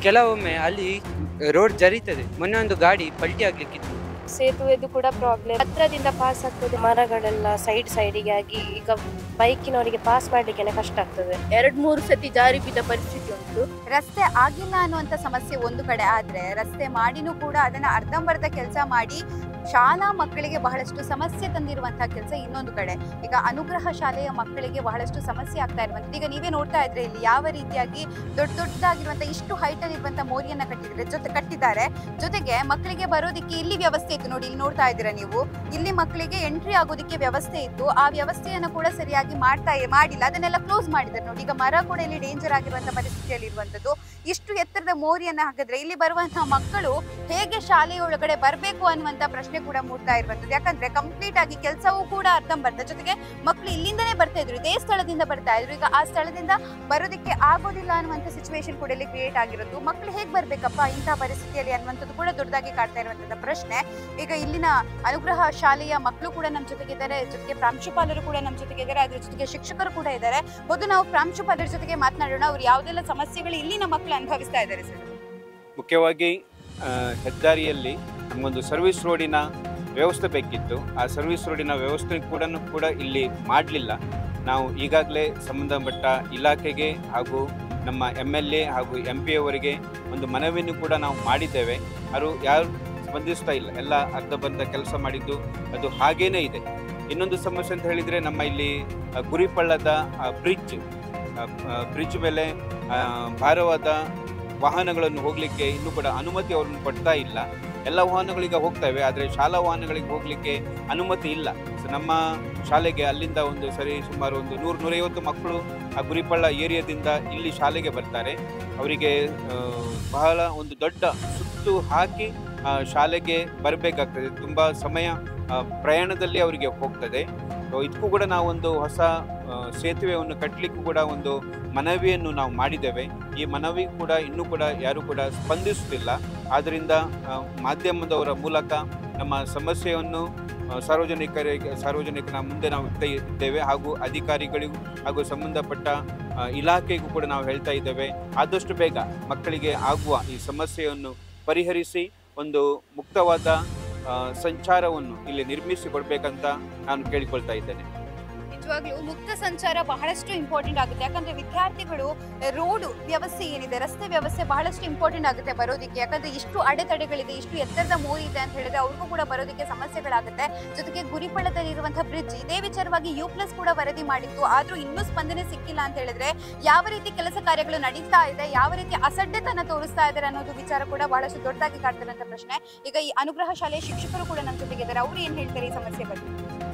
ಕೆಲವೊಮ್ಮೆ ಅಲ್ಲಿ ರೋಡ್ ಜರೀತದೆ ಮೊನ್ನೆ ಒಂದು ಗಾಡಿ ಪಲ್ಟಿ ಆಗ್ಲಿಕ್ಕಿತ್ತು ಸೇತುವೆದು ಕೂಡ ಪ್ರಾಬ್ಲಮ್ ಹತ್ರದಿಂದ ಪಾಸ್ ಆಗ್ತದೆ ಮರಗಳೆಲ್ಲ ಸೈಡ್ ಸೈಡಿಗೆ ಆಗಿ ಈಗ ಬೈಕಿನವರಿಗೆ ಪಾಸ್ ಮಾಡ್ಲಿಕ್ಕೆ ಕಷ್ಟ ಆಗ್ತದೆ ಎರಡ್ ಮೂರು ಸತಿ ಜಾರಿ ಬಿದ್ದ ಪರಿಸ್ಥಿತಿ ಉಂಟು ರಸ್ತೆ ಆಗಿಲ್ಲ ಅನ್ನುವಂಥ ಸಮಸ್ಯೆ ಒಂದು ಕಡೆ ಆದ್ರೆ ರಸ್ತೆ ಮಾಡಿನೂ ಕೂಡ ಅದನ್ನ ಅರ್ಧಂಬರ್ಧ ಕೆಲಸ ಮಾಡಿ ಶಾಲಾ ಮಕ್ಕಳಿಗೆ ಬಹಳಷ್ಟು ಸಮಸ್ಯೆ ತಂದಿರುವಂತಹ ಕೆಲಸ ಇನ್ನೊಂದು ಕಡೆ ಈಗ ಅನುಗ್ರಹ ಶಾಲೆಯ ಮಕ್ಕಳಿಗೆ ಬಹಳಷ್ಟು ಸಮಸ್ಯೆ ಆಗ್ತಾ ಇರುವಂಥದ್ದು ಈಗ ನೀವೇ ನೋಡ್ತಾ ಇದ್ರೆ ಇಲ್ಲಿ ಯಾವ ರೀತಿಯಾಗಿ ದೊಡ್ಡ ದೊಡ್ಡದಾಗಿರುವಂತಹ ಇಷ್ಟು ಹೈಟ್ ಅಲ್ಲಿ ಇರುವಂತಹ ಮೋರಿಯನ್ನ ಕಟ್ಟಿದ್ದಾರೆ ಜೊತೆ ಕಟ್ಟಿದ್ದಾರೆ ಜೊತೆಗೆ ಮಕ್ಕಳಿಗೆ ಬರೋದಕ್ಕೆ ಇಲ್ಲಿ ವ್ಯವಸ್ಥೆ ಇತ್ತು ನೋಡಿ ಇಲ್ಲಿ ನೋಡ್ತಾ ಇದ್ದೀರಾ ನೀವು ಇಲ್ಲಿ ಮಕ್ಕಳಿಗೆ ಎಂಟ್ರಿ ಆಗೋದಕ್ಕೆ ವ್ಯವಸ್ಥೆ ಇತ್ತು ಆ ವ್ಯವಸ್ಥೆಯನ್ನು ಕೂಡ ಸರಿಯಾಗಿ ಮಾಡ್ತಾ ಮಾಡಿಲ್ಲ ಅದನ್ನೆಲ್ಲ ಕ್ಲೋಸ್ ಮಾಡಿದ್ದಾರೆ ನೋಡಿ ಈಗ ಮರ ಕೂಡ ಇಲ್ಲಿ ಡೇಂಜರ್ ಆಗಿರುವಂತಹ ಪರಿಸ್ಥಿತಿಯಲ್ಲಿ ಇರುವಂತದ್ದು ಇಷ್ಟು ಎತ್ತರದ ಮೋರಿಯನ್ನ ಹಾಕಿದ್ರೆ ಇಲ್ಲಿ ಬರುವಂತಹ ಮಕ್ಕಳು ಹೇಗೆ ಶಾಲೆಯೊಳಗಡೆ ಬರಬೇಕು ಅನ್ನುವಂತ ಪ್ರಶ್ನೆ ಕೂಡ ಮೂಡ್ತಾ ಇರುವಂತದ್ದು ಯಾಕಂದ್ರೆ ಕಂಪ್ಲೀಟ್ ಆಗಿ ಕೆಲಸವೂ ಕೂಡ ಅರ್ಧಂಬರ್ಧ ಜೊತೆಗೆ ಮಕ್ಕಳು ಇಲ್ಲಿಂದನೇ ಬರ್ತಾ ಇದ್ರು ಇದೇ ಸ್ಥಳದಿಂದ ಬರ್ತಾ ಇದ್ರು ಈಗ ಆ ಸ್ಥಳದಿಂದ ಬರೋದಕ್ಕೆ ಆಗೋದಿಲ್ಲ ಅನ್ನುವಂಥ ಸಿಚುವೇಶನ್ ಕೂಡ ಇಲ್ಲಿ ಕ್ರಿಯೇಟ್ ಆಗಿರೋದು ಮಕ್ಕಳು ಹೇಗೆ ಬರ್ಬೇಕಪ್ಪ ಇಂತಹ ಪರಿಸ್ಥಿತಿಯಲ್ಲಿ ಅನ್ನುವಂಥದ್ದು ಕೂಡ ದೊಡ್ಡದಾಗಿ ಕಾಡ್ತಾ ಇರುವಂತಹ ಪ್ರಶ್ನೆ ಈಗ ಇಲ್ಲಿನ ಅನುಗ್ರಹ ಶಾಲೆಯ ಮಕ್ಕಳು ಕೂಡ ನಮ್ಮ ಜೊತೆಗಿದ್ದಾರೆ ಜೊತೆಗೆ ಪ್ರಾಂಶುಪಾಲರು ಕೂಡ ನಮ್ಮ ಜೊತೆಗಿದ್ದಾರೆ ಅದ್ರ ಜೊತೆಗೆ ಶಿಕ್ಷಕರು ಕೂಡ ಇದ್ದಾರೆ ಮೊದಲು ನಾವು ಪ್ರಾಂಶುಪಾಲರ ಜೊತೆಗೆ ಮಾತನಾಡೋಣ ಅವ್ರು ಯಾವ್ದೆಲ್ಲ ಸಮಸ್ಯೆಗಳು ಇಲ್ಲಿನ ಮಕ್ಕಳು ಅನುಭವಿಸ್ತಾ ಇದ್ದಾರೆ ಸರ್ ಮುಖ್ಯವಾಗಿ ಆ, ಹೆದ್ದಾರಿಯಲ್ಲಿ ನಮಗೊಂದು ಸರ್ವಿಸ್ ರೋಡಿನ ವ್ಯವಸ್ಥೆ ಬೇಕಿತ್ತು ಆ ಸರ್ವಿಸ್ ರೋಡಿನ ವ್ಯವಸ್ಥೆ ಕೂಡ ಕೂಡ ಇಲ್ಲಿ ಮಾಡಲಿಲ್ಲ ನಾವು ಈಗಾಗಲೇ ಸಂಬಂಧಪಟ್ಟ ಇಲಾಖೆಗೆ ಹಾಗೂ ನಮ್ಮ ಎಮ್ ಎಲ್ ಎ ಹಾಗೂ ಎಂ ಪಿ ಅವರಿಗೆ ಒಂದು ಮನವಿಯನ್ನು ಕೂಡ ನಾವು ಮಾಡಿದ್ದೇವೆ ಅವರು ಯಾರು ಸ್ಪಂದಿಸ್ತಾ ಇಲ್ಲ ಎಲ್ಲ ಅರ್ಧ ಬಂದ ಕೆಲಸ ಮಾಡಿದ್ದು ಅದು ಹಾಗೇನೇ ಇದೆ ಇನ್ನೊಂದು ಸಮಸ್ಯೆ ಅಂತ ಹೇಳಿದರೆ ನಮ್ಮ ಇಲ್ಲಿ ಆ, ಗುರಿಪಳ್ಳದ ಬ್ರಿಡ್ಜ್ ಬ್ರಿಡ್ಜ್ ಮೇಲೆ ಆ, ಭಾರವಾದ ವಾಹನಗಳನ್ನು ಹೋಗಲಿಕ್ಕೆ ಇನ್ನೂ ಕೂಡ ಅನುಮತಿ ಅವ್ರನ್ನ ಕೊಡ್ತಾ ಇಲ್ಲ ಎಲ್ಲ ವಾಹನಗಳೀಗ ಹೋಗ್ತವೆ ಆದರೆ ಶಾಲಾ ವಾಹನಗಳಿಗೆ ಹೋಗಲಿಕ್ಕೆ ಅನುಮತಿ ಇಲ್ಲ ಸೊ ನಮ್ಮ ಶಾಲೆಗೆ ಅಲ್ಲಿಂದ ಒಂದು ಸರಿ ಸುಮಾರು ಒಂದು ನೂರು ನೂರೈವತ್ತು ಮಕ್ಕಳು ಆ ಗುರಿಪಳ್ಳ ಏರಿಯಾದಿಂದ ಇಲ್ಲಿ ಶಾಲೆಗೆ ಬರ್ತಾರೆ ಅವರಿಗೆ ಆ, ಬಹಳ ಒಂದು ದೊಡ್ಡ ಸುತ್ತು ಹಾಕಿ ಆ, ಶಾಲೆಗೆ ಬರಬೇಕಾಗ್ತದೆ ತುಂಬ ಸಮಯ ಆ, ಪ್ರಯಾಣದಲ್ಲಿ ಅವರಿಗೆ ಹೋಗ್ತದೆ ಸೊ ಇದಕ್ಕೂ ಕೂಡ ನಾವೊಂದು ಹೊಸ ಆ, ಸೇತುವೆಯನ್ನು ಕಟ್ಟಲಿಕ್ಕೂ ಕೂಡ ಒಂದು ಮನವಿಯನ್ನು ನಾವು ಮಾಡಿದ್ದೇವೆ ಈ ಮನವಿ ಕೂಡ ಇನ್ನೂ ಕೂಡ ಯಾರು ಕೂಡ ಸ್ಪಂದಿಸುತ್ತಿಲ್ಲ ಆದ್ದರಿಂದ ಆ, ಮಾಧ್ಯಮದವರ ಮೂಲಕ ನಮ್ಮ ಸಮಸ್ಯೆಯನ್ನು ಆ, ಸಾರ್ವಜನಿಕರಿಗೆ ಸಾರ್ವಜನಿಕರ ಮುಂದೆ ನಾವು ಇಡ್ತಾ ಇದ್ದೇವೆ ಹಾಗೂ ಅಧಿಕಾರಿಗಳಿಗೂ ಹಾಗೂ ಸಂಬಂಧಪಟ್ಟ ಆ, ಇಲಾಖೆಗೂ ಕೂಡ ನಾವು ಹೇಳ್ತಾ ಇದ್ದೇವೆ ಆದಷ್ಟು ಬೇಗ ಮಕ್ಕಳಿಗೆ ಆಗುವ ಈ ಸಮಸ್ಯೆಯನ್ನು ಪರಿಹರಿಸಿ ಒಂದು ಮುಕ್ತವಾದ ಆ, ಸಂಚಾರವನ್ನು ಇಲ್ಲಿ ನಿರ್ಮಿಸಿ ಕೊಡಬೇಕಂತ ನಾನು ಕೇಳಿಕೊಳ್ತಾ ಇದ್ದೇನೆ ನಿಜವಾಗ್ಲೂ ಮುಕ್ತ ಸಂಚಾರ ಬಹಳಷ್ಟು ಇಂಪಾರ್ಟೆಂಟ್ ಆಗುತ್ತೆ ಯಾಕಂದ್ರೆ ವಿದ್ಯಾರ್ಥಿಗಳು ರೋಡ್ ವ್ಯವಸ್ಥೆ ಏನಿದೆ ರಸ್ತೆ ವ್ಯವಸ್ಥೆ ಬಹಳಷ್ಟು ಇಂಪಾರ್ಟೆಂಟ್ ಆಗುತ್ತೆ ಬರೋದಕ್ಕೆ ಯಾಕಂದ್ರೆ ಇಷ್ಟು ಅಡೆತಡೆಗಳಿದೆ ಇಷ್ಟು ಎತ್ತರದ ಮೋರಿ ಇದೆ ಅಂತ ಹೇಳಿದ್ರೆ ಅವ್ರಿಗೂ ಕೂಡ ಬರೋದಕ್ಕೆ ಸಮಸ್ಯೆಗಳಾಗುತ್ತೆ ಜೊತೆಗೆ ಗುರಿಪಳ್ಳದಲ್ಲಿ ಇರುವಂತಹ ಬ್ರಿಡ್ಜ್ ಇದೇ ವಿಚಾರವಾಗಿ ಯು ಪ್ಲಸ್ ಕೂಡ ವರದಿ ಮಾಡಿತ್ತು ಆದ್ರೂ ಇನ್ನೂ ಸ್ಪಂದನೆ ಸಿಕ್ಕಿಲ್ಲ ಅಂತ ಹೇಳಿದ್ರೆ ಯಾವ ರೀತಿ ಕೆಲಸ ಕಾರ್ಯಗಳು ನಡೀತಾ ಇದೆ ಯಾವ ರೀತಿ ಅಸಡ್ಡೆತನ ತೋರಿಸ್ತಾ ಇದ್ದಾರೆ ಅನ್ನೋದು ವಿಚಾರ ಕೂಡ ಬಹಳಷ್ಟು ದೊಡ್ಡದಾಗಿ ಕಾಡ್ತಿರೋಂಥ ಪ್ರಶ್ನೆ ಈಗ ಈ ಅನುಗ್ರಹ ಶಾಲೆಯ ಶಿಕ್ಷಕರು ಕೂಡ ನಮ್ಮ ಜೊತೆಗಿದ್ದಾರೆ ಅವ್ರು ಏನ್ ಹೇಳ್ತಾರೆ ಈ ಸಮಸ್ಯೆ ಬಗ್ಗೆ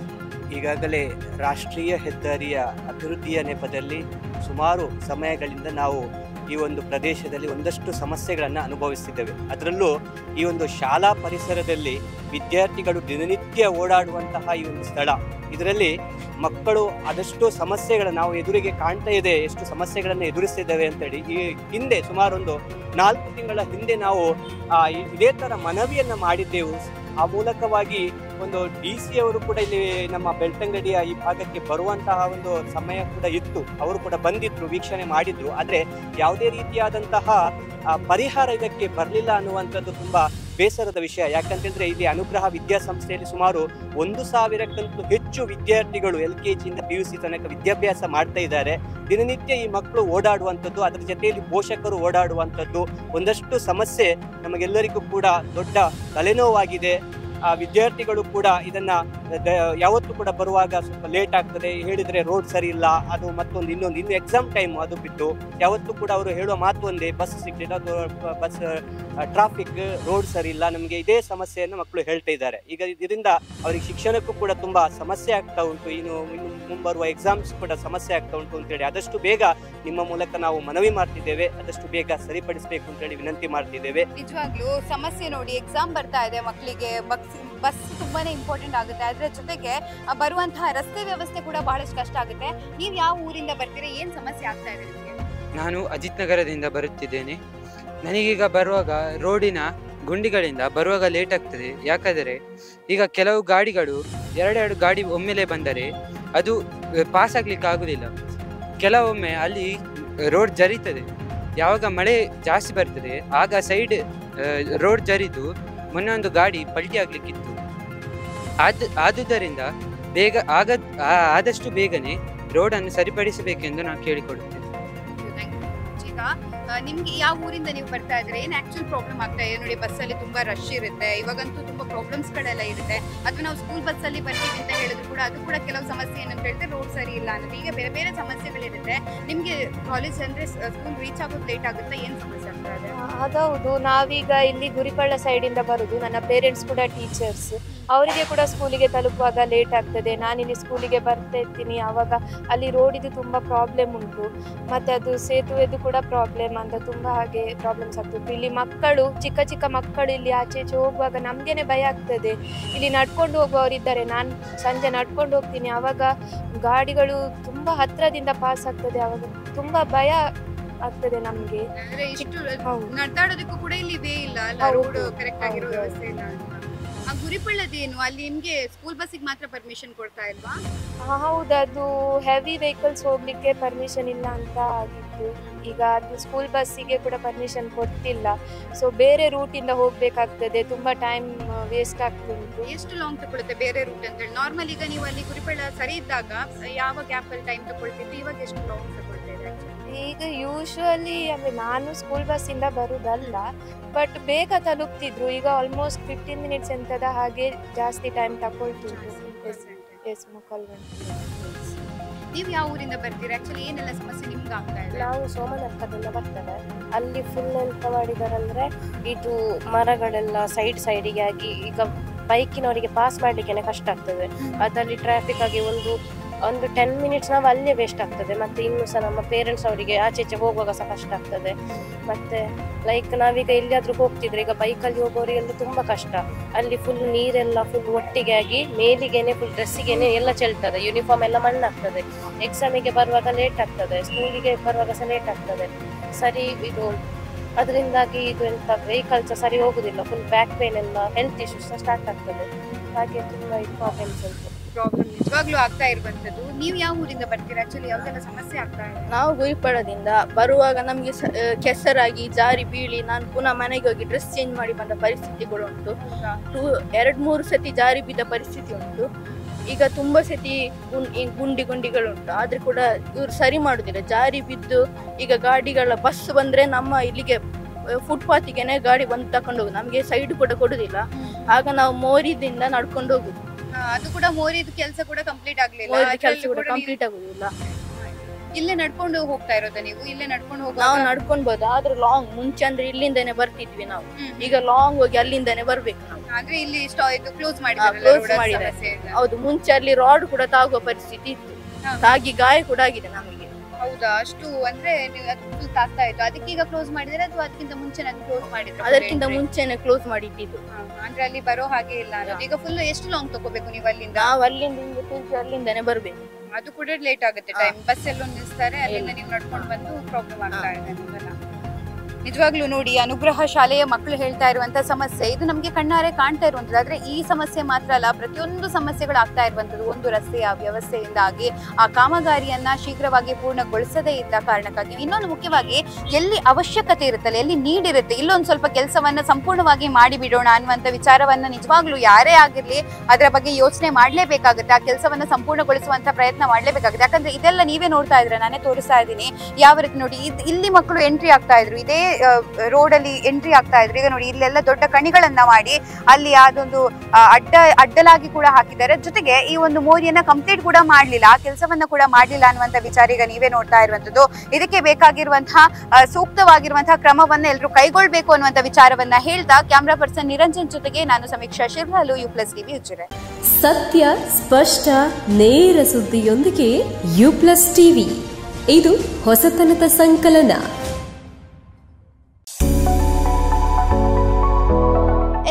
ಈಗಾಗಲೇ ರಾಷ್ಟ್ರೀಯ ಹೆದ್ದಾರಿಯ ಅಭಿವೃದ್ಧಿಯ ನೆಪದಲ್ಲಿ ಸುಮಾರು ಸಮಯಗಳಿಂದ ನಾವು ಈ ಒಂದು ಪ್ರದೇಶದಲ್ಲಿ ಒಂದಷ್ಟು ಸಮಸ್ಯೆಗಳನ್ನು ಅನುಭವಿಸ್ತಿದ್ದೇವೆ ಅದರಲ್ಲೂ ಈ ಒಂದು ಶಾಲಾ ಪರಿಸರದಲ್ಲಿ ವಿದ್ಯಾರ್ಥಿಗಳು ದಿನನಿತ್ಯ ಓಡಾಡುವಂತಹ ಈ ಒಂದು ಸ್ಥಳ ಇದರಲ್ಲಿ ಮಕ್ಕಳು ಆದಷ್ಟು ಸಮಸ್ಯೆಗಳ ನಾವು ಎದುರಿಗೆ ಕಾಣ್ತಾ ಇದೆ ಎಷ್ಟು ಸಮಸ್ಯೆಗಳನ್ನು ಎದುರಿಸ್ತಿದ್ದೇವೆ ಅಂತೇಳಿ ಈ ಹಿಂದೆ ಸುಮಾರು ಒಂದು ನಾಲ್ಕು ತಿಂಗಳ ಹಿಂದೆ ನಾವು ಆ, ಇ- ಇದೇ ಥರ ಮನವಿಯನ್ನು ಮಾಡಿದ್ದೆವು ಆ ಮೂಲಕವಾಗಿ ಒಂದು ಡಿ ಸಿ ಅವರು ಕೂಡ ಇಲ್ಲಿ ನಮ್ಮ ಬೆಳ್ತಂಗಡಿಯ ಈ ಭಾಗಕ್ಕೆ ಬರುವಂತಹ ಒಂದು ಸಮಯ ಕೂಡ ಇತ್ತು ಅವರು ಕೂಡ ಬಂದಿದ್ರು ವೀಕ್ಷಣೆ ಮಾಡಿದ್ರು ಆದ್ರೆ ಯಾವುದೇ ರೀತಿಯಾದಂತಹ ಆ, ಪರಿಹಾರ ಇದಕ್ಕೆ ಬರಲಿಲ್ಲ ಅನ್ನುವಂಥದ್ದು ತುಂಬಾ ಬೇಸರದ ವಿಷಯ ಯಾಕಂತಂದ್ರೆ ಇಲ್ಲಿ ಅನುಗ್ರಹ ವಿದ್ಯಾಸಂಸ್ಥೆಯಲ್ಲಿ ಸುಮಾರು ಒಂದು ಸಾವಿರಕ್ಕಂತೂ ಹೆಚ್ಚು ವಿದ್ಯಾರ್ಥಿಗಳು ಎಲ್ ಕೆ ಜಿಯಿಂದ ಪಿ ಯು ಸಿ ತನಕ ವಿದ್ಯಾಭ್ಯಾಸ ಮಾಡ್ತಾ ಇದ್ದಾರೆ ದಿನನಿತ್ಯ ಈ ಮಕ್ಕಳು ಓಡಾಡುವಂಥದ್ದು ಅದರ ಜೊತೆಯಲ್ಲಿ ಪೋಷಕರು ಓಡಾಡುವಂಥದ್ದು ಒಂದಷ್ಟು ಸಮಸ್ಯೆ ನಮಗೆಲ್ಲರಿಗೂ ಕೂಡ ದೊಡ್ಡ ತಲೆನೋವಾಗಿದೆ ಆ ವಿದ್ಯಾರ್ಥಿಗಳು ಕೂಡ ಇದನ್ನ ದ- ಯಾವತ್ತೂ ಕೂಡ ಬರುವಾಗ ಸ್ವಲ್ಪ ಲೇಟ್ ಆಗ್ತದೆ ಹೇಳಿದ್ರೆ ರೋಡ್ ಸರಿ ಇಲ್ಲ ಅದು ಮತ್ತೊಂದು ಇನ್ನೊಂದು ಇನ್ನು ಎಕ್ಸಾಮ್ ಟೈಮ್ ಅದು ಬಿಟ್ಟು ಯಾವತ್ತೂ ಕೂಡ ಅವರು ಹೇಳುವ ಮಾತು ಒಂದೇ ಬಸ್ ಸಿಗ್ಲಿಲ್ಲ ಅಥವಾ ಬಸ್ ಟ್ರಾಫಿಕ್ ರೋಡ್ ಸರಿ ಇಲ್ಲ ನಮಗೆ ಇದೇ ಸಮಸ್ಯೆಯನ್ನು ಮಕ್ಕಳು ಹೇಳ್ತಾ ಇದ್ದಾರೆ ಈಗ ಇದರಿಂದ ಅವರಿಗೆ ಶಿಕ್ಷಣಕ್ಕೂ ಕೂಡ ತುಂಬಾ ಸಮಸ್ಯೆ ಆಗ್ತಾ ಉಂಟು ಇನ್ನು ಇನ್ನು ಮುಂಬರುವ ಎಕ್ಸಾಮ್ಸ್ ಕೂಡ ಸಮಸ್ಯೆ ಆಗ್ತಾ ಉಂಟು ಅಂತೇಳಿ ಆದಷ್ಟು ಬೇಗ ನಿಮ್ಮ ಮೂಲಕ ನಾವು ಮನವಿ ಮಾಡ್ತಿದ್ದೇವೆ ಆದಷ್ಟು ಬೇಗ ಸರಿಪಡಿಸಬೇಕು ಅಂತೇಳಿ ವಿನಂತಿ ಮಾಡ್ತಿದ್ದೇವೆ ನಿಜವಾಗ್ಲೂ ಸಮಸ್ಯೆ ನೋಡಿ ಎಕ್ಸಾಮ್ ಬರ್ತಾ ಇದೆ ಮಕ್ಕಳಿಗೆ ಬಸ್ ಬಸ್ ತುಂಬಾನೇ ಇಂಪಾರ್ಟೆಂಟ್ ಆಗುತ್ತೆ ಅದ್ರ ಜೊತೆಗೆ ಆ, ಬರುವಂತಹ ರಸ್ತೆ ವ್ಯವಸ್ಥೆ ಕೂಡ ಬಹಳಷ್ಟು ಕಷ್ಟ ಆಗುತ್ತೆ ನೀವ್ ಯಾವ ಊರಿಂದ ಬರ್ತೀರಾ ಏನ್ ಸಮಸ್ಯೆ ಆಗ್ತಾ ಇದೆ ನಿಮ್ಗೆ ನಾನು ಅಜಿತ್ ನಗರದಿಂದ ಬರುತ್ತಿದ್ದೇನೆ ನನಗೀಗ ಬರುವಾಗ ರೋಡಿನ ಗುಂಡಿಗಳಿಂದ ಬರುವಾಗ ಲೇಟ್ ಆಗ್ತದೆ ಯಾಕಂದರೆ ಈಗ ಕೆಲವು ಗಾಡಿಗಳು ಎರಡೆರಡು ಗಾಡಿ ಒಮ್ಮೆಲೆ ಬಂದರೆ ಅದು ಪಾಸ್ ಆಗ್ಲಿಕ್ಕೆ ಆಗುದಿಲ್ಲ ಕೆಲವೊಮ್ಮೆ ಅಲ್ಲಿ ರೋಡ್ ಜರೀತದೆ ಯಾವಾಗ ಮಳೆ ಜಾಸ್ತಿ ಬರ್ತದೆ ಆಗ ಸೈಡ್ ರೋಡ್ ಜರಿದು ಮೊನ್ನೆ ಒಂದು ಗಾಡಿ ಪಲ್ಟಿ ಆಗ್ಲಿಕ್ಕಿತ್ತು ಆದ ಆದುದರಿಂದ ಬೇಗ ಆಗ ಆ- ಆದಷ್ಟು ಬೇಗನೆ ರೋಡ್ ಅನ್ನು ಸರಿಪಡಿಸಬೇಕೆಂದು ನಾನು ಕೇಳಿಕೊಳ್ಳುತ್ತೇನೆ ಈಗ ಆ, ನಿಮ್ಗೆ ಯಾವ ಊರಿಂದ ನೀವು ಬರ್ತಾ ಇದ್ರೆ ಏನ್ ಆಕ್ಚುಲ್ ಪ್ರಾಬ್ಲಮ್ ಆಗ್ತಾ ಇದೆ ನೋಡಿ ಬಸ್ಸಲ್ಲಿ ತುಂಬಾ ರಶ್ ಇರುತ್ತೆ ಇವಾಗಂತೂ ತುಂಬಾ ಪ್ರಾಬ್ಲಮ್ಸ್ ಗಳೆಲ್ಲ ಇರುತ್ತೆ ಅಥವಾ ನಾವು ಸ್ಕೂಲ್ ಬಸ್ ಅಲ್ಲಿ ಬರ್ತೀವಿ ಅಂತ ಹೇಳಿದ್ರು ಕೂಡ ಅದು ಕೂಡ ಕೆಲವು ಸಮಸ್ಯೆ ಏನಂತ ಹೇಳಿದ್ರೆ ರೋಡ್ ಸರಿ ಇಲ್ಲ ಅನ್ನೋದು ಈಗ ಬೇರೆ ಬೇರೆ ಸಮಸ್ಯೆಗಳಿರುತ್ತೆ ನಿಮ್ಗೆ ಕಾಲೇಜ್ ಅಂದ್ರೆ ಸ್ಕೂಲ್ ರೀಚ್ ಆಗೋದು ಲೇಟ್ ಆಗುತ್ತೆ ಏನ್ ಸಮಸ್ಯೆ ಆಗ್ತಾ ಇದೆ ಅದೌದು ನಾವೀಗ ಇಲ್ಲಿ ಗುರಿಪಳ್ಳ ಸೈಡ್ ಇಂದ ಬರುದು ನನ್ನ ಪೇರೆಂಟ್ಸ್ ಕೂಡ ಟೀಚರ್ಸ್ ಅವರಿಗೆ ಕೂಡ ಸ್ಕೂಲಿಗೆ ತಲುಪುವಾಗ ಲೇಟ್ ಆಗ್ತದೆ ನಾನಿಲ್ಲಿ ಸ್ಕೂಲಿಗೆ ಬರ್ತಾ ಇರ್ತೀನಿ ಆವಾಗ ಅಲ್ಲಿ ರೋಡಿದು ತುಂಬ ಪ್ರಾಬ್ಲಮ್ ಉಂಟು ಮತ್ತೆ ಅದು ಸೇತುವೆದು ಕೂಡ ಪ್ರಾಬ್ಲಮ್ ಅಂತ ತುಂಬ ಹಾಗೆ ಪ್ರಾಬ್ಲಮ್ಸ್ ಆಗ್ತದೆ ಇಲ್ಲಿ ಮಕ್ಕಳು ಚಿಕ್ಕ ಚಿಕ್ಕ ಮಕ್ಕಳು ಇಲ್ಲಿ ಆಚೆ ಈಚೆ ಹೋಗುವಾಗ ನಮ್ಗೇನೆ ಭಯ ಆಗ್ತದೆ ಇಲ್ಲಿ ನಡ್ಕೊಂಡು ಹೋಗುವವರಿದ್ದಾರೆ ನಾನು ಸಂಜೆ ನಡ್ಕೊಂಡು ಹೋಗ್ತೀನಿ ಆವಾಗ ಗಾಡಿಗಳು ತುಂಬ ಹತ್ರದಿಂದ ಪಾಸ್ ಆಗ್ತದೆ ಆವಾಗ ತುಂಬ ಭಯ ಆಗ್ತದೆ ನಮ್ಗೆ ಅಂದ್ರೆ ಇಷ್ಟು ಹೌದು ನಡ್ದಾಡೋದಕ್ಕೂ ಕೂಡ ಇಲ್ಲಿ ವೇ ಇಲ್ಲ ಅಲ್ಲ ಹೌದು. ರೋಡ್ ಕರೆಕ್ಟ್ ಆಗಿರೋ ಹೌದು. ವ್ಯವಸ್ಥೆ ಇಲ್ಲ ಅಂತ ಆ ಗುರಿಪಳ್ಳದೇನು ಅಲ್ಲಿ ನಿಮ್ಗೆ ಸ್ಕೂಲ್ ಬಸ್ಸಿಗೆ ಮಾತ್ರ ಪರ್ಮಿಷನ್ ಕೊಡ್ತಾ ಇಲ್ವಾ ಹಾ, ಹೌದು ಅದು ಹೆವಿ ವೆಹಿಕಲ್ಸ್ ಹೋಗ್ಲಿಕ್ಕೆ ಪರ್ಮಿಷನ್ ಇಲ್ಲ ಅಂತ ಆಗಿತ್ತು ಈಗ ಅದು ಸ್ಕೂಲ್ ಬಸ್ಸಿಗೆ ಕೂಡ ಪರ್ಮಿಷನ್ ಕೊಟ್ಟಿಲ್ಲ ಸೊ ಬೇರೆ ರೂಟಿಂದ ಹೋಗ್ಬೇಕಾಗ್ತದೆ ತುಂಬಾ ಟೈಮ್ ವೇಸ್ಟ್ ಆಗ್ತುಂಟು ಎಷ್ಟು ಲಾಂಗ್ ತಗೊಳುತ್ತೆ ಬೇರೆ ರೂಟ್ ಅಂತ ಹೇಳಿ ನಾರ್ಮಲ್ ಈಗ ನೀವು ಅಲ್ಲಿ ಗುರಿಪಳ್ಳ ಸರಿ ಇದ್ದಾಗ ಯಾವ ಗ್ಯಾಪ್ ಅಲ್ಲಿ ಟೈಮ್ ತಗೊಳ್ತಿತ್ತು ಇವಾಗ ಎಷ್ಟು ಲಾಂಗ್ ತಗೊಳ್ತಾ ಇದೆ actually? ಈಗ ಯೂಶುವಲಿ ಅಂದ್ರೆ ನಾನು ಸ್ಕೂಲ್ ಬಸ್ಸಿಂದ ಬರುದಲ್ಲ ಬಟ್ ಬೇಗ ತಲುಪ್ತಿದ್ರು ಈಗ ಆಲ್ಮೋಸ್ಟ್ ಫಿಫ್ಟೀನ್ ಮಿನಿಟ್ಸ್ ಎಂತದ ಹಾಗೆ ಜಾಸ್ತಿ ಟೈಮ್ ತಗೊಳ್ತಿದ್ರು ಎಸ್ ಎಸ್ ಮುಕ್ಕಾಲು ಗಂಟೆ ನೀವು ಯಾವ ಊರಿಂದ ಬರ್ತೀರಾ ಆಕ್ಚುಲಿ ಏನೆಲ್ಲ ಸಮಸ್ಯೆ ನಿಮ್ಗೆ ಆಗ್ತಾ ಇದೆ ನಾವು ಸೋಮನರ್ಕದಿಂದ ಬರ್ತೇವೆ ಅಲ್ಲಿ ಫುಲ್ ಎಂತ ಮಾಡಿದಾರಂದ್ರೆ ಇದು ಮರಗಳೆಲ್ಲ ಸೈಡ್ ಸೈಡಿಗೆ ಆಗಿ ಈಗ ಬೈಕಿನವರಿಗೆ ಪಾಸ್ ಮಾಡ್ಲಿಕ್ಕೆ ಕಷ್ಟ ಆಗ್ತದೆ ಅದಲ್ಲಿ ಟ್ರಾಫಿಕ್ ಆಗಿ ಒಂದು ಒಂದು ಟೆನ್ ಮಿನಿಟ್ಸ್ ನಾವು ಅಲ್ಲೇ ವೇಸ್ಟ್ ಆಗ್ತದೆ ಮತ್ತೆ ಇನ್ನು ಸಹ ನಮ್ಮ ಪೇರೆಂಟ್ಸ್ ಅವರಿಗೆ ಆಚೆ ಈಚೆ ಹೋಗುವಾಗ ಸಹ ಕಷ್ಟ ಆಗ್ತದೆ ಮತ್ತೆ ಲೈಕ್ ನಾವೀಗ ಎಲ್ಲಿಯಾದ್ರೂ ಹೋಗ್ತಿದ್ರೆ ಈಗ ಬೈಕಲ್ಲಿ ಹೋಗೋರಿಗೆಲ್ಲ ತುಂಬಾ ಕಷ್ಟ ಅಲ್ಲಿ ಫುಲ್ ನೀರೆಲ್ಲ ಫುಲ್ ಒಟ್ಟಿಗೆ ಆಗಿ ಮೇಲಿಗೆನೆ ಫುಲ್ ಡ್ರೆಸ್ಸಿಗೆನೆ ಎಲ್ಲ ಚೆಲ್ತದೆ ಯೂನಿಫಾರ್ಮ್ ಎಲ್ಲ ಮಣ್ಣಾಗ್ತದೆ ಎಕ್ಸಾಮಿಗೆ ಬರುವಾಗ ಲೇಟ್ ಆಗ್ತದೆ ಸ್ಕೂಲಿಗೆ ಬರುವಾಗ ಸಹ ಲೇಟ್ ಆಗ್ತದೆ ಸರಿ ಇದು ಅದರಿಂದಾಗಿ ಇದು ಎಂತ ವೆಹಿಕಲ್ಸ್ ಸರಿ ಹೋಗುದಿಲ್ಲ ಫುಲ್ ಬ್ಯಾಕ್ ಪೇನ್ ಎಲ್ಲ ಹೆಲ್ತ್ ಇಶ್ಯೂಸ್ ಸ್ಟಾರ್ಟ್ ಆಗ್ತದೆ ಹಾಗೆ ತುಂಬಾ ಪ್ರಾಬ್ಲಮ್ಸ್ ಉಂಟು ಪ್ರಾಬ್ಲಮ್ ನಿಜವಾಗ್ಲೂ ಆಗ್ತಾ ಇರುವಂತದ್ದು ನೀವು ಯಾವ ಊರಿಂದ ಬರ್ತೀರಾ ಆಕ್ಚುಲಿ ಯಾವ್ದೆಲ್ಲ ಸಮಸ್ಯೆ ಆಗ್ತಾ ಇದೆ ನಾವು ಗುರಿಪಡದಿಂದ ಬರುವಾಗ ನಮಗೆ ಕೆಸರಾಗಿ ಜಾರಿ ಬೀಳಿ ನಾನು ಪುನಃ ಮನೆಗೆ ಹೋಗಿ ಡ್ರೆಸ್ ಚೇಂಜ್ ಮಾಡಿ ಬಂದ ಪರಿಸ್ಥಿತಿಗಳು ಉಂಟು ಟೂ ಎರಡು ಮೂರು ಸತಿ ಜಾರಿ ಬಿದ್ದ ಪರಿಸ್ಥಿತಿ ಉಂಟು ಈಗ ತುಂಬಾ ಸತಿ ಗುಂ- ಈ ಗುಂಡಿ ಗುಂಡಿಗಳುಂಟು ಆದ್ರೆ ಕೂಡ ಇವ್ರು ಸರಿ ಮಾಡುದಿಲ್ಲ ಜಾರಿ ಬಿದ್ದು ಈಗ ಗಾಡಿಗಳ ಬಸ್ ಬಂದ್ರೆ ನಮ್ಮ ಇಲ್ಲಿಗೆ ಫುಟ್ಪಾತಿಗೆನೆ ಗಾಡಿ ಬಂದು ತಕೊಂಡು ಹೋಗುದು ನಮಗೆ ಸೈಡ್ ಕೂಡ ಕೊಡುದಿಲ್ಲ ಆಗ ನಾವು ಮೋರಿದಿಂದ ನಡ್ಕೊಂಡು ಹೋಗುದು ಆ, ಅದು ಕೂಡ ಮೋರಿದ ಕೆಲಸ ಕೂಡ ಕಂಪ್ಲೀಟ್ ಆಗ್ಲಿಲ್ಲ ಮೋರಿದ ಕೆಲಸ ಅದ್ರಲ್ಲಿ ಕೂಡ ಕೂಡ ನೀವು ಕಂಪ್ಲೀಟ್ ಆಗುದಿಲ್ಲ ಇಲ್ಲೇ ನಡ್ಕೊಂಡು ಹೋಗ್ತಾ ಇರೋದ ನೀವು ಇಲ್ಲೇ ನಡ್ಕೊಂಡು ನಾವು ಹೋಗುವಾಗ ನಡ್ಕೊಳ್ಬಹುದು ಆದ್ರೆ ಲಾಂಗ್ ಮುಂಚೆ ಅಂದ್ರೆ ಇಲ್ಲಿಂದಾನೆ ಬರ್ತಿದ್ವಿ ನಾವು ಹ್ಮ್. ಈಗ ಲಾಂಗ್ ಹೋಗಿ ಅಲ್ಲಿಂದಾನೆ ಬರ್ಬೇಕು ನಾವು ಆದ್ರೆ ಇಲ್ಲಿ ಸ್ಟಾ- ಇದು ಕ್ಲೋಸ್ ಮಾಡಿದಾರಲ್ಲ close road, ಅದು ಮಾಡಿದ್ದಾರೆ. ಸಮಸ್ಯೆ ಇಲ್ಲ. ಹೌದು ಮುಂಚೆ ಅಲ್ಲಿ ರಾಡ್ ಕೂಡ ತಾಗುವ ಪರಿಸ್ಥಿತಿ ಇತ್ತು ಹಾ. ತಾಗಿ ಗಾಯ ಕೂಡ ಆಗಿದೆ ನಮಗೆ ಹೌದಾ ಅಷ್ಟು ಅಂದ್ರೆ ನೀವು ಅದು ಫುಲ್ ತಾಗ್ತಾ ಇತ್ತು ಅದಕ್ಕೆ ಈಗ ಕ್ಲೋಸ್ ಮಾಡಿದ್ರೆ ಅಥವಾ ಅದಕ್ಕಿಂತ ಮುಂಚೆ ಅದು ಕ್ಲೋಸ್ ಮಾಡಿದ್ರೆ ಅದಕ್ಕಿಂತ ಮುಂಚೆನೆ ಕ್ಲೋಸ್ ಮಾಡಿಟ್ಟಿದ್ದು ಅಂದ್ರೆ ಅಲ್ಲಿ ಬರೋ ಹಾಗೆ ಇಲ್ಲ ಅನ್ನೋದು ಈಗ ಫುಲ್ ಎಷ್ಟು ಲಾಂಗ್ ತಗೋಬೇಕು ನೀವು ಅಲ್ಲಿಂದ ನಾವು ಅಲ್ಲಿಂದ ಹಿಂಗೆ ತಿರುಗಿ ಅಲ್ಲಿಂದಾನೆ ಬರ್ಬೇಕು ಅದು ಕೂಡ ಲೇಟ್ ಆಗುತ್ತೆ ಹಾ. ಟೈಮ್ ಬಸ್ ಎಲ್ಲೋ ನಿಲ್ಲಿಸ್ತಾರೆ ಅಲ್ಲಿಂದ ಇಲ್ಲ. ನೀವು ನಡ್ಕೊಂಡು ಬಂದು ಪ್ರಾಬ್ಲಮ್ ಆಗ್ತಾ ಇದೆ ನಿಮ್ಗೆಲ್ಲ ನಿಜವಾಗ್ಲೂ ನೋಡಿ ಅನುಗ್ರಹ ಶಾಲೆಯ ಮಕ್ಕಳು ಹೇಳ್ತಾ ಇರುವಂತ ಸಮಸ್ಯೆ ಇದು ನಮಗೆ ಕಣ್ಣಾರೆ ಕಾಣ್ತಾ ಇರುವಂತದ್ದು ಆದ್ರೆ ಈ ಸಮಸ್ಯೆ ಮಾತ್ರ ಅಲ್ಲ ಪ್ರತಿಯೊಂದು ಸಮಸ್ಯೆಗಳು ಆಗ್ತಾ ಇರುವಂತದ್ದು ಒಂದು ರಸ್ತೆಯ ವ್ಯವಸ್ಥೆಯಿಂದಾಗಿ ಆ ಕಾಮಗಾರಿಯನ್ನ ಶೀಘ್ರವಾಗಿ ಪೂರ್ಣಗೊಳಿಸದೇ ಇದ್ದ ಕಾರಣಕ್ಕಾಗಿ ಇನ್ನೊಂದು ಮುಖ್ಯವಾಗಿ ಎಲ್ಲಿ ಅವಶ್ಯಕತೆ ಇರುತ್ತಲ್ಲ ಎಲ್ಲಿ ನೀಡ್ ಇರುತ್ತೆ ಇಲ್ಲೊಂದು ಸ್ವಲ್ಪ ಕೆಲಸವನ್ನ ಸಂಪೂರ್ಣವಾಗಿ ಮಾಡಿಬಿಡೋಣ ಅನ್ನುವಂತ ವಿಚಾರವನ್ನ ನಿಜವಾಗ್ಲೂ ಯಾರೇ ಆಗಿರ್ಲಿ ಅದರ ಬಗ್ಗೆ ಯೋಚನೆ ಮಾಡ್ಲೇಬೇಕಾಗುತ್ತೆ ಆ ಕೆಲಸವನ್ನ ಸಂಪೂರ್ಣಗೊಳಿಸುವಂತ ಪ್ರಯತ್ನ ಮಾಡ್ಲೇಬೇಕಾಗುತ್ತೆ ಯಾಕಂದ್ರೆ ಇದೆಲ್ಲ ನೀವೇ ನೋಡ್ತಾ ಇದ್ರೆ ನಾನೇ ತೋರಿಸ್ತಾ ಇದ್ದೀನಿ ಯಾವ ರೀತಿ ನೋಡಿ ಇದ್- ಇಲ್ಲಿ ಮಕ್ಕಳು ಎಂಟ್ರಿ ಆಗ್ತಾ ಇದ್ರು ಇದೇ ರೋಡ್ ಅಲ್ಲಿ ಎಂಟ್ರಿ ಆಗ್ತಾ ಇದ್ರು ಈಗ ನೋಡಿ ಇಲ್ಲೆಲ್ಲ ದೊಡ್ಡ ಕಣಿಗಳನ್ನ ಮಾಡಿ ಅಲ್ಲಿ ಅದೊಂದು ಆ, ಅಡ್ಡ ಅಡ್ಡಲಾಗಿ ಕೂಡ ಹಾಕಿದ್ದಾರೆ ಜೊತೆಗೆ ಈ ಒಂದು ಮೋರಿಯನ್ನ ಕಂಪ್ಲೀಟ್ ಕೂಡ ಮಾಡ್ಲಿಲ್ಲ ಆ ಕೆಲಸವನ್ನ ಕೂಡ ಮಾಡ್ಲಿಲ್ಲ ಅನ್ನುವಂತ ವಿಚಾರ ಈಗ ನೀವೇ ನೋಡ್ತಾ ಇರುವಂತದ್ದು ಇದಕ್ಕೆ ಬೇಕಾಗಿರುವಂತಹ ಆ, ಸೂಕ್ತವಾಗಿರುವಂತಹ ಕ್ರಮವನ್ನ ಎಲ್ಲರೂ ಕೈಗೊಳ್ಬೇಕು ಅನ್ನುವಂತ ವಿಚಾರವನ್ನ ಹೇಳ್ತಾ ಕ್ಯಾಮ್ರಾ ಪರ್ಸನ್ ನಿರಂಜನ್ ಜೊತೆಗೆ ನಾನು Sameeksha Shirvalu U plus TV Ujire ಸತ್ಯ ಸ್ಪಷ್ಟ ನೇರ ಸುದ್ದಿಯೊಂದಿಗೆ ಯು ಪ್ಲಸ್ ಟಿವಿ ಇದು ಹೊಸತನದ ಸಂಕಲನ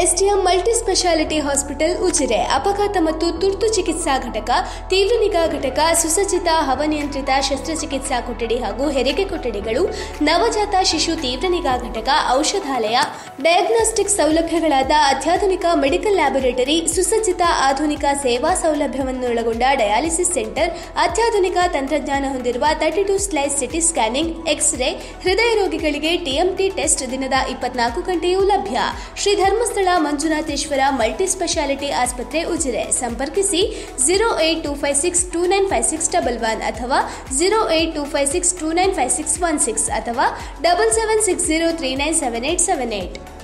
STM multi specialty hospital Ujire ಅಪಘಾತ ಮತ್ತು ತುರ್ತು ಚಿಕಿತ್ಸಾ ಘಟಕ ತೀವ್ರ ನಿಗಾ ಘಟಕ ಸುಸಜ್ಜಿತ ಹವನಿಯಂತ್ರಿತ ಶಸ್ತ್ರಚಿಕಿತ್ಸಾ ಕೊಠಡಿ ಹಾಗೂ ಹೆರಿಗೆ ಕೊಠಡಿಗಳು ನವಜಾತ ಶಿಶು ತೀವ್ರ ನಿಗಾ ಘಟಕ ಔಷಧಾಲಯ ಡಯಾಗ್ನೋಸ್ಟಿಕ್ ಸೌಲಭ್ಯಗಳಾದ ಅತ್ಯಾಧುನಿಕ ಮೆಡಿಕಲ್ ಲ್ಯಾಬೊರೇಟರಿ ಸುಸಜ್ಜಿತ ಆಧುನಿಕ ಸೇವಾ ಸೌಲಭ್ಯವನ್ನೊಳಗೊಂಡ ಡಯಾಲಿಸಿಸ್ ಸೆಂಟರ್ ಅತ್ಯಾಧುನಿಕ ತಂತ್ರಜ್ಞಾನ ಹೊಂದಿರುವ thirty two slice CT scanning X-ray ಹೃದಯ ರೋಗಿಗಳಿಗೆ ಟಿಎಂಟಿ ಟೆಸ್ಟ್ ದಿನದ ಇಪ್ಪತ್ನಾಲ್ಕು ಗಂಟೆಯೂ ಲಭ್ಯ ಶ್ರೀ ಧರ್ಮಸ್ಥಳ ಮಂಜುನಾಥೇಶ್ವರ ಮಲ್ಟಿ ಸ್ಪೆಷಾಲಿಟಿ ಆಸ್ಪತ್ರೆ ಉಜಿರೆ ಸಂಪರ್ಕಿಸಿ zero eight two five six two nine five six double one ಅಥವಾ zero eight two five six two nine five six one six ಅಥವಾ double seven six zero three nine seven eight seven eight